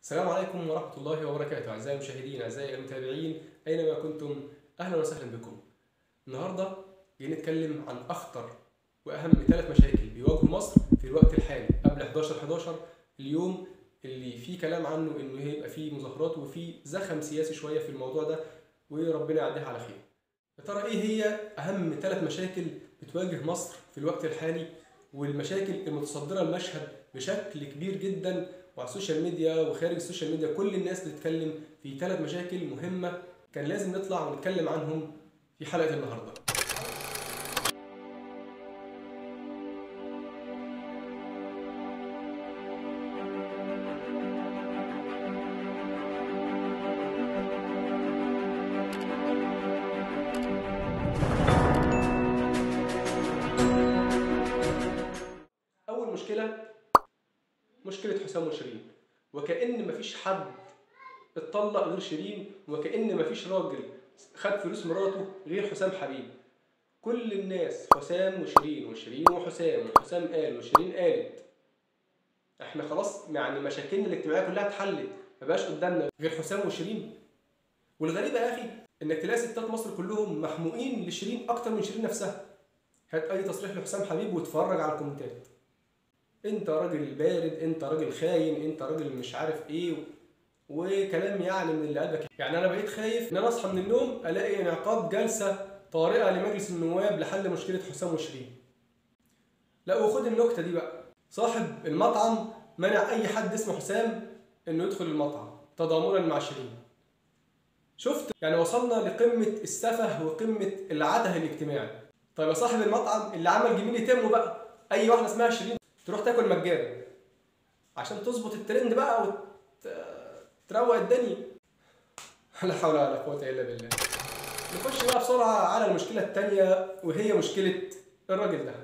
السلام عليكم ورحمة الله وبركاته أعزائي المشاهدين أعزائي المتابعين أينما كنتم أهلا وسهلا بكم النهاردة جاي نتكلم عن أخطر وأهم ثلاث مشاكل بيواجهوا مصر في الوقت الحالي قبل 11 11 اليوم اللي فيه كلام عنه إنه هيبقى فيه مظاهرات وفيه زخم سياسي شوية في الموضوع ده وربنا يعديها على خير يا ترى إيه هي أهم ثلاث مشاكل بتواجه مصر في الوقت الحالي والمشاكل المتصدرة المشهد بشكل كبير جدا وعلى السوشيال ميديا وخارج السوشيال ميديا كل الناس بتتكلم في ثلاث مشاكل مهمة كان لازم نطلع ونتكلم عنهم في حلقة النهاردة أول مشكلة مشكلة حسام وشيرين وكأن مفيش حد اتطلق غير شيرين وكأن مفيش راجل خد فلوس مراته غير حسام حبيب كل الناس حسام وشيرين وشيرين وحسام وحسام قال وشيرين قالت احنا خلاص يعني مشاكلنا الاجتماعية كلها اتحلت مبقاش قدامنا غير حسام وشيرين والغريب يا اخي انك تلاقي ستات مصر كلهم محموقين لشيرين اكتر من شيرين نفسها هات اي تصريح لحسام حبيب واتفرج على الكومنتات انت راجل بارد انت راجل خاين انت راجل مش عارف ايه وكلام يعني من اللي قلبك يعني انا بقيت خايف ان انا اصحى من النوم الاقي انعقاد جلسه طارئه لمجلس النواب لحل مشكله حسام وشيرين لا وخد النكته دي بقى صاحب المطعم منع اي حد اسمه حسام انه يدخل المطعم تضامنا مع شيرين شفت يعني وصلنا لقمه السفه وقمه العته الاجتماعي طيب يا صاحب المطعم اللي عمل جميل يتمه بقى اي واحده اسمها شيرين تروح تاكل مجانا عشان تظبط الترند بقى وتروق الدنيا لا حول ولا قوة إلا بالله نخش بقى بسرعة على المشكلة التانية وهي مشكلة الراجل ده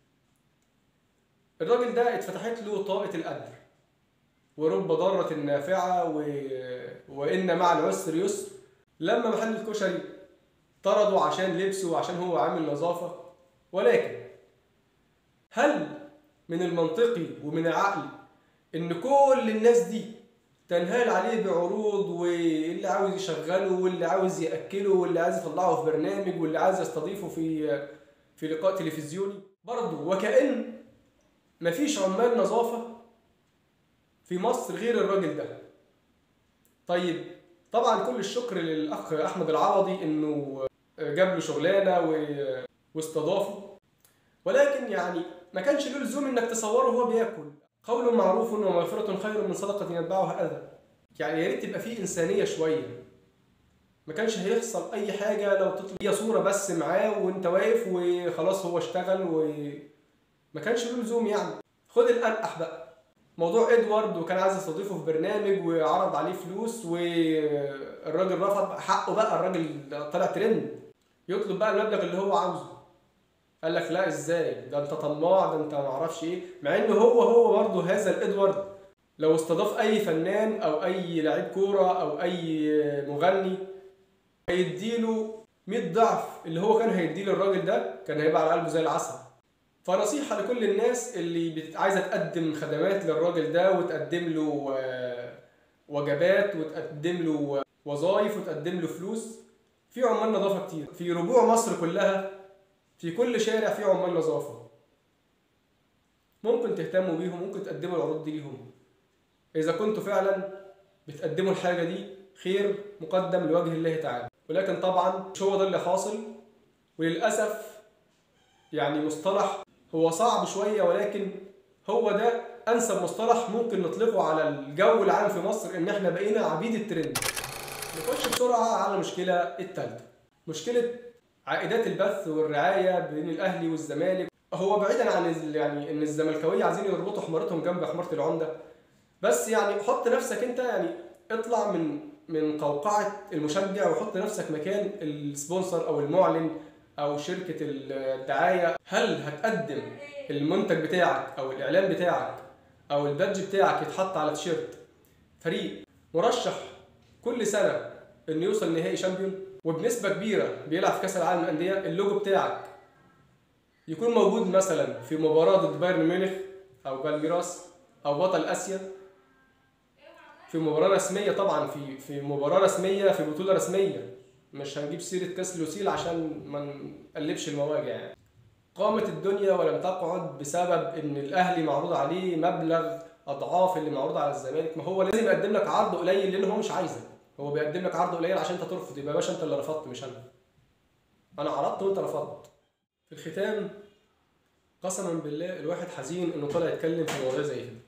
الراجل ده اتفتحت له طاقة القدر ورب ضارة نافعة و... وإن مع العسر يسر لما محل الكشري طردوا عشان لبسه وعشان هو عامل نظافة ولكن هل من المنطقي ومن العقل ان كل الناس دي تنهال عليه بعروض واللي عاوز يشغله واللي عاوز ياكله واللي عايز يطلعه في برنامج واللي عايز يستضيفه في في لقاء تلفزيوني برضه وكأن مفيش عمال نظافة في مصر غير الراجل ده طيب طبعا كل الشكر للأخ أحمد العوضي إنه جاب له شغلانة واستضافه ولكن يعني ما كانش له لزوم انك تصوره وهو بياكل قول معروف ومغفرة خير من صدقة يتبعها أذى يعني يا ريت تبقى فيه إنسانية شوية ما كانش هيحصل أي حاجة لو تطلع هي صورة بس معاه وأنت واقف وخلاص هو اشتغل وما كانش له لزوم يعني خد الأنقح بقى موضوع ادوارد وكان عايز يستضيفه في برنامج وعرض عليه فلوس والراجل رفض حقه بقى الراجل طلع ترند يطلب بقى المبلغ اللي هو عاوزه قال لك لا ازاي ده انت طماع ده انت ما اعرفش ايه مع انه هو هو برضه هذا الادوارد لو استضاف اي فنان او اي لعيب كوره او اي مغني هيديله 100 ضعف اللي هو كان هيديه للراجل ده كان هيبقى على قلبه زي العسل فنصيحة لكل الناس اللي عايزة تقدم خدمات للراجل ده وتقدم له وجبات وتقدم له وظائف وتقدم له فلوس في عمال نظافة كتير في ربوع مصر كلها في كل شارع فيه عمال نظافة ممكن تهتموا بيهم ممكن تقدموا العروض دي ليهم إذا كنتوا فعلا بتقدموا الحاجة دي خير مقدم لوجه الله تعالى ولكن طبعا مش هو ده اللي حاصل وللأسف يعني مصطلح هو صعب شوية ولكن هو ده أنسب مصطلح ممكن نطلقه على الجو العام في مصر إن إحنا بقينا عبيد الترند نخش بسرعة على المشكلة الثالثة مشكلة عائدات البث والرعايه بين الاهلي والزمالك هو بعيدا عن يعني ان الزملكاويه عايزين يربطوا حمارتهم جنب حماره العمده بس يعني حط نفسك انت يعني اطلع من من قوقعه المشجع وحط نفسك مكان السبونسر او المعلن او شركه الدعايه هل هتقدم المنتج بتاعك او الاعلان بتاعك او البادج بتاعك يتحط على تيشيرت فريق مرشح كل سنه انه يوصل نهائي شامبيون وبنسبه كبيره بيلعب في كاس العالم للانديه اللوجو بتاعك يكون موجود مثلا في مباراه ضد بايرن ميونخ او بالميراس او بطل اسيا في مباراه رسميه طبعا في في مباراه رسميه في بطوله رسميه مش هنجيب سيره كاس لوسيل عشان ما نقلبش المواجع يعني قامت الدنيا ولم تقعد بسبب ان الاهلي معروض عليه مبلغ اضعاف اللي معروض على الزمالك ما هو لازم يقدم لك عرض قليل لان هو مش عايزك هو بيقدم لك عرض قليل عشان انت ترفض يبقى يا باشا انت اللي رفضت مش انا انا عرضت وانت رفضت في الختام قسما بالله الواحد حزين انه طالع يتكلم في مواضيع زي كده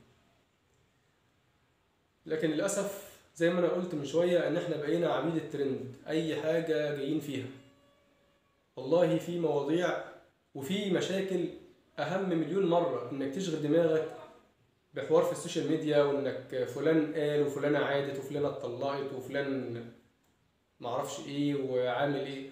لكن للاسف زي ما انا قلت من شويه ان احنا بقينا عبيد الترند اي حاجه جايين فيها والله في مواضيع وفي مشاكل اهم مليون مره انك تشغل دماغك بحوار في السوشيال ميديا وانك فلان قال وفلانه عادت وفلانه اتطلقت وفلان معرفش ايه وعامل ايه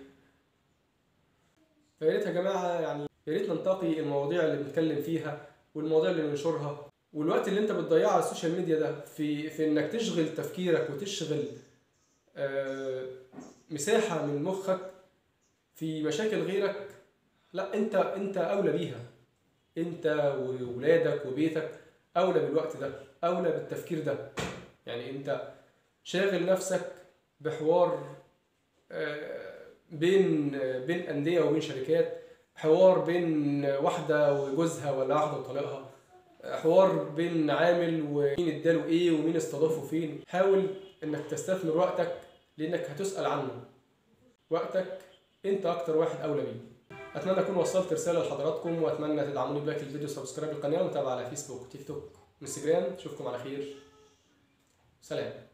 فيا ريت يا جماعه يعني يا ريت ننتقي المواضيع اللي بنتكلم فيها والمواضيع اللي بننشرها والوقت اللي انت بتضيعه على السوشيال ميديا ده في في انك تشغل تفكيرك وتشغل آه، مساحه من مخك في مشاكل غيرك لا انت انت اولى بيها انت وولادك وبيتك اولى بالوقت ده اولى بالتفكير ده يعني انت شاغل نفسك بحوار آه، بين آه، بين انديه وبين شركات حوار بين واحده وجوزها ولا واحده وطليقها حوار بين عامل ومين اداله ايه ومين استضافه فين حاول انك تستثمر وقتك لانك هتسال عنه وقتك انت اكتر واحد اولى بيه اتمنى اكون وصلت رساله لحضراتكم واتمنى تدعموني بلايك الفيديو سبسكرايب القناه ومتابعه على فيسبوك وتيك توك وانستجرام اشوفكم على خير سلام